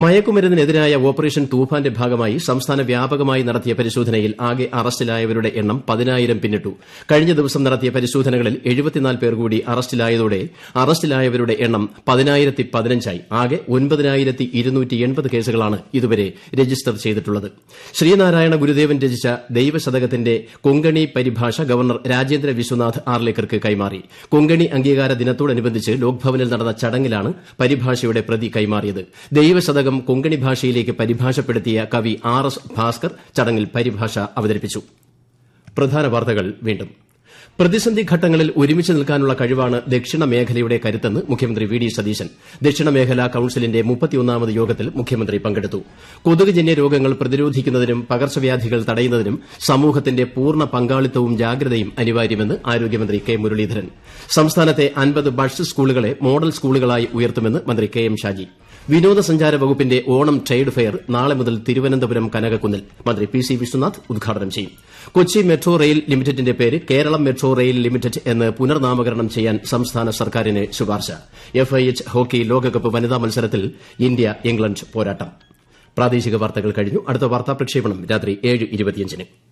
മയക്കുമരുന്നിനെതിരായ operation തൂഫാന്റെ ഭാഗമായി സംസ്ഥാന വ്യാപകമായി നടത്തിയ പരിശോധനയിൽ ആകെ അറസ്റ്റിലായവരുടെ എണ്ണം പതിനായിരം പിന്നിട്ടു കഴിഞ്ഞ ദിവസം നടത്തിയ പരിശോധനകളിൽ പേർ കൂടി അറസ്റ്റിലായതോടെ അറസ്റ്റിലായവരുടെ എണ്ണം പതിനായിരത്തി പതിനഞ്ചായി ആകെ ഒൻപതിനായിരത്തി ഇരുന്നൂറ്റി എൺപത് കേസുകളാണ് ഇതുവരെ രജിസ്റ്റർ ചെയ്തിട്ടുള്ളത് ശ്രീനാരായണ ഗുരുദേവൻ രചിച്ച ദൈവശതകത്തിന്റെ കൊങ്കണി പരിഭാഷ ഗവർണർ രാജേന്ദ്ര വിശ്വനാഥ് ആർലേക്കർക്ക് കൈമാറി കൊങ്കണി അംഗീകാര ദിനത്തോടനുബന്ധിച്ച് ലോക്ഭവനിൽ നടന്ന ചടങ്ങിലാണ് പരിഭാഷയുടെ പ്രതി കൈമാറിയത് ദൈവശതകം കൊങ്കണി ഭാഷയിലേക്ക് പരിഭാഷപ്പെടുത്തിയ കവി ആർ എസ് ഭാസ്കർ ചടങ്ങിൽ പരിഭാഷ അവതരിപ്പിച്ചു പ്രധാന വാർത്തകൾ വീണ്ടും പ്രതിസന്ധി ഘട്ടങ്ങളിൽ ഒരുമിച്ച് നിൽക്കാനുള്ള കഴിവാണ് ദക്ഷിണ മേഖലയുടെ കരുത്തെന്ന് മുഖ്യമന്ത്രി വി ഡി സതീശൻ ദക്ഷിണ മേഖലാ കൌൺസിലിന്റെ മുപ്പത്തിയൊന്നാമത് യോഗത്തിൽ മുഖ്യമന്ത്രി പങ്കെടുത്തു കൊതുകുജന്യ രോഗങ്ങൾ പ്രതിരോധിക്കുന്നതിനും പകർച്ചവ്യാധികൾ തടയുന്നതിനും സമൂഹത്തിന്റെ പൂർണ്ണ പങ്കാളിത്തവും ജാഗ്രതയും അനിവാര്യമെന്ന് ആരോഗ്യമന്ത്രി കെ മുരളീധരൻ സംസ്ഥാനത്തെ അൻപത് ബഡ്സ് സ്കൂളുകളെ മോഡൽ സ്കൂളുകളായി ഉയർത്തുമെന്ന് മന്ത്രി കെ എം ഷാജി വിനോദസഞ്ചാര വകുപ്പിന്റെ ഓണം ട്രേഡ് ഫെയർ നാളെ മുതൽ തിരുവനന്തപുരം കനകക്കുന്നിൽ മന്ത്രി പി സി വിശ്വനാഥ് ഉദ്ഘാടനം ചെയ്യും കൊച്ചി മെട്രോ റെയിൽ ലിമിറ്റഡിന്റെ പേര് കേരളം മെട്രോ റെയിൽ ലിമിറ്റഡ് എന്ന് പുനർനാമകരണം ചെയ്യാൻ സംസ്ഥാന സർക്കാരിന് ശുപാർശ എഫ്ഐഎച്ച് ഹോക്കി ലോകകപ്പ് വനിതാ മത്സരത്തിൽ ഇന്ത്യ ഇംഗ്ലണ്ട് പോരാട്ടം പ്രാദേശിക വാർത്തകൾ കഴിഞ്ഞു അടുത്ത വാർത്താ പ്രക്ഷേപണം രാത്രി ഏഴ് ഇരുപത്തിയഞ്ചിന്